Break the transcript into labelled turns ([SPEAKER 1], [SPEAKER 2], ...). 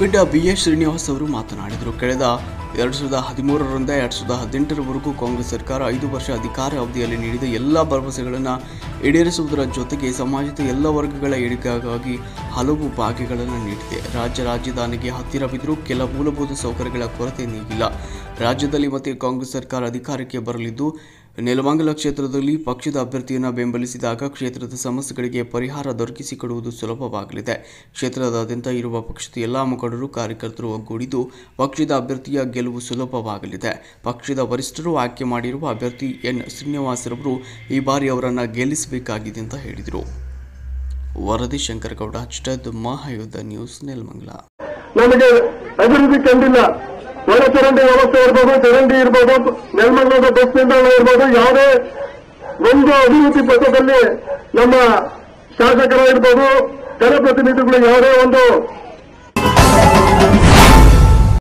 [SPEAKER 1] ಮುಖಂಡ B S Srinivas ಅವರು ಮಾತನಾಡಿದರು ಕಳೆದ ಎರಡು ಸಾವಿರದ ಹದಿಮೂರರಿಂದ ಎರಡು ಸಾವಿರದ ಹದಿನೆಂಟರವರೆಗೂ ಕಾಂಗ್ರೆಸ್ ಸರ್ಕಾರ ಐದು ವರ್ಷ ಅಧಿಕಾರ ಅವಧಿಯಲ್ಲಿ ನೀಡಿದ ಎಲ್ಲ ಭರವಸೆಗಳನ್ನು ಈಡೇರಿಸುವುದರ ಜೊತೆಗೆ ಸಮಾಜದ ಎಲ್ಲ ವರ್ಗಗಳ ಏಳಿಗೆಗಾಗಿ ಹಲವು ಭಾಗ್ಯಗಳನ್ನು ನೀಡಿದೆ ರಾಜ್ಯ ರಾಜಧಾನಿಗೆ ಹತ್ತಿರವಿದ್ದರೂ ಕೆಲ ಮೂಲಭೂತ ಸೌಕರ್ಯಗಳ ಕೊರತೆ ನೀಗಿಲ್ಲ ರಾಜ್ಯದಲ್ಲಿ ಮತ್ತೆ ಕಾಂಗ್ರೆಸ್ ಸರ್ಕಾರ ಅಧಿಕಾರಕ್ಕೆ ಬರಲಿದ್ದು ನೆಲಮಂಗಲ ಕ್ಷೇತ್ರದಲ್ಲಿ ಪಕ್ಷದ ಅಭ್ಯರ್ಥಿಯನ್ನು ಬೆಂಬಲಿಸಿದಾಗ ಕ್ಷೇತ್ರದ ಸಮಸ್ಯೆಗಳಿಗೆ ಪರಿಹಾರ ದೊರಕಿಸಿಕೊಡುವುದು ಸುಲಭವಾಗಲಿದೆ ಕ್ಷೇತ್ರದಾದ್ಯಂತ ಇರುವ ಪಕ್ಷದ ಎಲ್ಲ ಮುಖಂಡರು ಕಾರ್ಯಕರ್ತರು ಒಗ್ಗೂಡಿದ್ದು ಪಕ್ಷದ ಅಭ್ಯರ್ಥಿಯ ಗೆಲುವು ಸುಲಭವಾಗಲಿದೆ ಪಕ್ಷದ ವರಿಷ್ಠರು ಆಯ್ಕೆ ಮಾಡಿರುವ ಅಭ್ಯರ್ಥಿ ಎನ್ ಶ್ರೀನಿವಾಸರವರು ಈ ಬಾರಿ ಅವರನ್ನು ಗೆಲ್ಲಿಸಬೇಕಾಗಿದೆ ಅಂತ ಹೇಳಿದರು ವರದಿ ಶಂಕರಗೌಡ ಚಿಟ್ಟದ್ ಮಹಾಯುದ್ಧ ನ್ಯೂಸ್ ನೆಲಮಂಗಲ
[SPEAKER 2] ನಮಗೆ ಅಭಿವೃದ್ಧಿ ಕಂಡಿಲ್ಲ ಒಳಚರಂಡಿ ವ್ಯವಸ್ಥೆ ಇರ್ಬೋದು ಚರಂಡಿ ಇರ್ಬೋದು ನೆಲಮಂಗಲದ ಬಸ್ ನಿಲ್ದಾಣ ಇರ್ಬೋದು ಯಾವುದೇ ಒಂದು ಅಭಿವೃದ್ಧಿ ಪಥದಲ್ಲಿ ನಮ್ಮ ಶಾಸಕರ ಇರ್ಬೋದು ಜನಪ್ರತಿನಿಧಿಗಳು ಯಾವುದೇ ಒಂದು